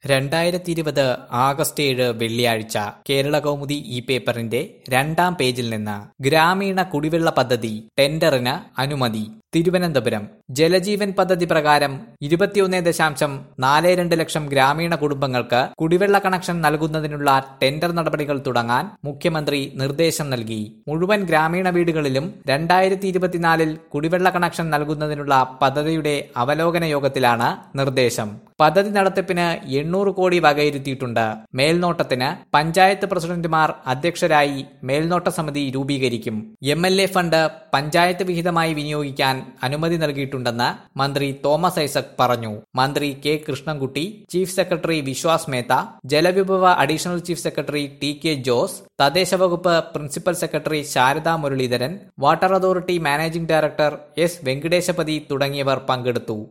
രണ്ടായിരത്തി ഇരുപത് ആഗസ്റ്റ് ഏഴ് വെള്ളിയാഴ്ച കേരള കൗമുദി ഈ പേപ്പറിന്റെ രണ്ടാം പേജിൽ നിന്ന് ഗ്രാമീണ കുടിവെള്ള പദ്ധതി ടെൻഡറിന് അനുമതി തിരുവനന്തപുരം ജലജീവൻ പദ്ധതി പ്രകാരം ഇരുപത്തിയൊന്ന് ദശാംശം നാല് രണ്ട് ലക്ഷം ഗ്രാമീണ കുടുംബങ്ങൾക്ക് കുടിവെള്ള കണക്ഷൻ നൽകുന്നതിനുള്ള ടെൻഡർ നടപടികൾ തുടങ്ങാൻ മുഖ്യമന്ത്രി നിർദ്ദേശം നൽകി മുഴുവൻ ഗ്രാമീണ വീടുകളിലും രണ്ടായിരത്തി ഇരുപത്തിനാലിൽ കുടിവെള്ള കണക്ഷൻ നൽകുന്നതിനുള്ള പദ്ധതിയുടെ അവലോകന യോഗത്തിലാണ് നിർദ്ദേശം പദ്ധതി നടത്തിപ്പിന് എണ്ണൂറ് കോടി വകയിരുത്തിയിട്ടുണ്ട് മേൽനോട്ടത്തിന് പഞ്ചായത്ത് പ്രസിഡന്റുമാർ അധ്യക്ഷരായി മേൽനോട്ട സമിതി രൂപീകരിക്കും M L A fund panchayat വിഹിതമായി വിനിയോഗിക്കാൻ അനുമതി നൽകിയിട്ടുണ്ടെന്ന് മന്ത്രി തോമസ് ഐസക് പറഞ്ഞു മന്ത്രി K Krishnankutty chief secretary Vishwas Mehta ജലവിഭവ additional chief secretary T K Jose തദ്ദേശ വകുപ്പ് principal secretary Sarada Muraleedharan water authority managing director S Venkatesapathy തുടങ്ങിയവർ പങ്കെടുത്തു